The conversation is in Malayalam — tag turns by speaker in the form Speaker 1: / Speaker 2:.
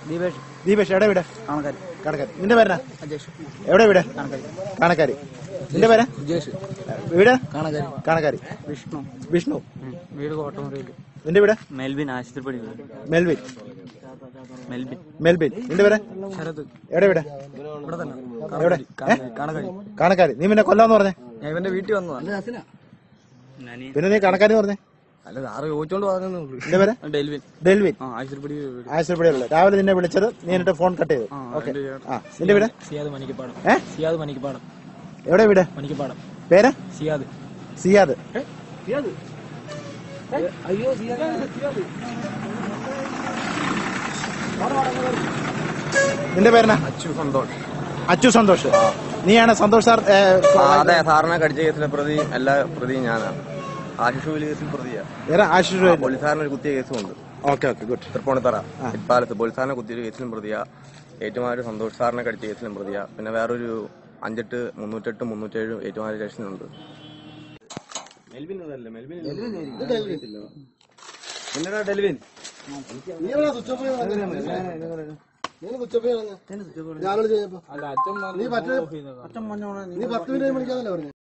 Speaker 1: ദീപേഷ്
Speaker 2: ദീപേഷ് എവിടെ വീട്
Speaker 1: കാണക്കാരി
Speaker 2: കണക്കാരി നിന്റെ പേരാ
Speaker 1: അജേഷ്
Speaker 2: എവിടെ വീട്
Speaker 1: കാണക്കാരി
Speaker 2: കാണക്കാരി നിന്റെ പേരാ
Speaker 1: വിജേഷ്
Speaker 2: വീട്
Speaker 1: കാണക്കാരി
Speaker 2: കാണക്കാരി
Speaker 1: വിഷ്ണു
Speaker 2: വിഷ്ണു
Speaker 1: വീട് കോട്ടമുറിയിൽ
Speaker 2: നിന്റെ വീട്
Speaker 3: മെൽവിൻ ആശുപത്രി
Speaker 2: മെൽവിൻ
Speaker 3: മെൽവിൻ
Speaker 2: മെൽബിൻ നിന്റെ പേര്
Speaker 1: ശരത്
Speaker 2: എവിടെ വീട്
Speaker 1: ഇവിടെ തന്നെ
Speaker 2: എവിടെ ഏ?
Speaker 1: കാണക്കാരി
Speaker 2: കാണക്കാരി നീ പിന്നെ കൊല്ലാന്ന് പറഞ്ഞേ
Speaker 1: ഞാൻ ഇവന്റെ വീട്ടിൽ വന്നതാ
Speaker 2: പിന്നെ നീ കണക്കാരി പറഞ്ഞേ
Speaker 1: അല്ല സാറ് ചോദിച്ചോണ്ട് പറഞ്ഞേ
Speaker 2: നിന്റെ പേര്
Speaker 1: ഡെൽവിൻ
Speaker 2: ഡെൽവിൻ
Speaker 1: ആ ആശുപത്രി
Speaker 2: ആശുപത്രിയുള്ള രാവിലെ നിന്നെ വിളിച്ചത് നീ എന്നിട്ട് ഫോൺ കട്ട് ചെയ്തു ഓക്കെ ആ നിന്റെ വീട്
Speaker 1: സിയാദ് മണിക്കപ്പാടം
Speaker 2: ഏ
Speaker 1: സിയാദ് മണിക്കപ്പാടം
Speaker 2: എവിടെ വീട്
Speaker 1: മണിക്കപ്പാടം
Speaker 2: പേര്
Speaker 1: സിയാദ്
Speaker 2: സിയാദ്
Speaker 1: അയ്യോ സിയാദ്
Speaker 2: നിന്റെ പേരെന്നാ
Speaker 4: അച്ചു സന്തോഷ്
Speaker 2: അച്ചു സന്തോഷ് നീയാണ് സന്തോഷ് സാർ ഏ,
Speaker 4: ആ, അതെ സാറിനെ കടിച്ച കേസിലെ പ്രതി എല്ലാ പ്രതിയും ഞാനാണ് ആശുഷുവിൽ കേസിൽ പ്രതിയാ
Speaker 2: വേറെ ആശുപത്രി
Speaker 4: ആ, പോലീസുകാരന് ഒരു കുത്തിയ കേസുമുണ്ട്
Speaker 2: ഓക്കെ ഓക്കെ ഗുഡ്
Speaker 4: തൃപ്പൂണിത്തറ ഇപ്പാലത്ത് പോലീസുകാരനെ കുത്തിയ കേസിലും പ്രതിയാ ഏറ്റുമാര് സന്തോഷ് സാറിനെ കടിച്ച കേസിലും പ്രതിയാ പിന്നെ വേറൊരു അഞ്ചെട്ട് മുന്നൂറ്റെട്ട് മുന്നൂറ്റേഴ് ഏറ്റുമാര് സ്റ്റേഷനുണ്ട്
Speaker 5: ഞാനോട് ചെയ്തപ്പോ നീ പത്ത് നീ പത്ത് മിനിറ്റ് വിളിക്കാന്നല്ലേ പറഞ്ഞു